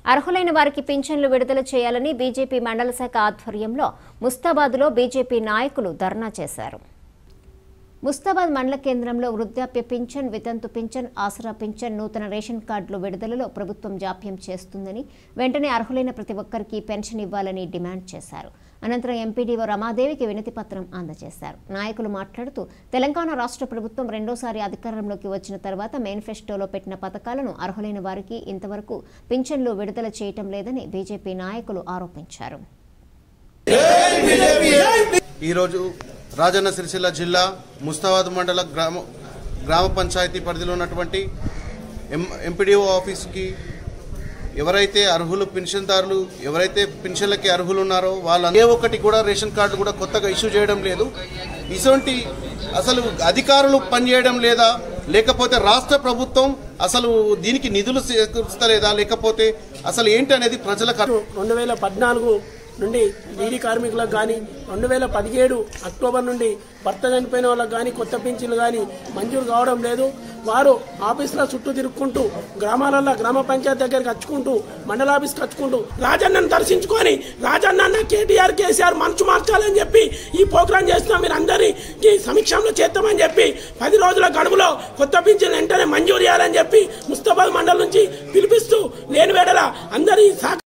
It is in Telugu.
అర్హులైన వారికి పింఛన్లు విడుదల చేయాలని బీజేపీ మండల శాఖ ఆధ్వర్యంలో ముస్తాబాద్లో బీజేపీ నాయకులు ధర్నా చేశారు ముస్తాబాద్ మండల కేంద్రంలో వృద్ధాప్య పింఛన్ వితంతు పింఛన్ ఆసరా పింఛన్ నూతన రేషన్ కార్డుల విడుదలలో ప్రభుత్వం జాప్యం చేస్తుందని వెంటనే అర్హులైన ప్రతి ఒక్కరికి పెన్షన్ ఇవ్వాలని డిమాండ్ చేశారు అనంతరం ఎంపీడీఓ రమాదేవికి వినతి పత్రం అందజేశారు నాయకులు మాట్లాడుతూ తెలంగాణ రాష్ట్ర ప్రభుత్వం రెండోసారి అధికారంలోకి వచ్చిన తర్వాత మేనిఫెస్టోలో పెట్టిన పథకాలను అర్హులైన వారికి ఇంతవరకు పింఛన్లు విడుదల చేయటం లేదని బీజేపీ నాయకులు ఆరోపించారు ఈరోజు రాజన్న సిరిసిల్ల జిల్లా ముస్తాబాద్ మండల గ్రామ గ్రామ పంచాయతీ పరిధిలో ఉన్నటువంటి ఎం ఎంపీడీఓ ఆఫీస్కి ఎవరైతే అర్హులు పెన్షన్దారులు ఎవరైతే పెన్షన్లకి అర్హులు ఉన్నారో వాళ్ళ ఏ ఒక్కటి కూడా రేషన్ కార్డు కూడా కొత్తగా ఇష్యూ చేయడం లేదు ఇటువంటి అసలు అధికారులు పనిచేయడం లేదా లేకపోతే రాష్ట్ర ప్రభుత్వం అసలు దీనికి నిధులు సేకరిస్తలేదా లేకపోతే అసలు ఏంటి అనేది ప్రజలకు రెండు వేల పద్నాలుగు నుండి బీడీ కార్మికులకు కానీ రెండు వేల పదిహేడు అక్టోబర్ నుండి భర్త చనిపోయిన వాళ్ళకి కానీ కొత్త పింఛన్లు కానీ మంజూరు కావడం లేదు వారు ఆఫీసుల చుట్టూ తిరుక్కుంటూ గ్రామాలలో గ్రామ పంచాయతీ దగ్గరికి వచ్చుకుంటూ మండలాఫీస్కి వచ్చుకుంటూ రాజన్నను దర్శించుకొని రాజన్న కేటీఆర్ కేసీఆర్ మనసు మార్చాలని చెప్పి ఈ ప్రోగ్రాం చేస్తున్నాం మీరు అందరికీ సమీక్షంలో చేస్తామని చెప్పి పది రోజుల గడువులో కొత్త పింఛన్లు వెంటనే మంజూరు చేయాలని చెప్పి ముస్తాబాద్ మండలం నుంచి పిలిపిస్తూ లేని వేడల అందరి సహకారం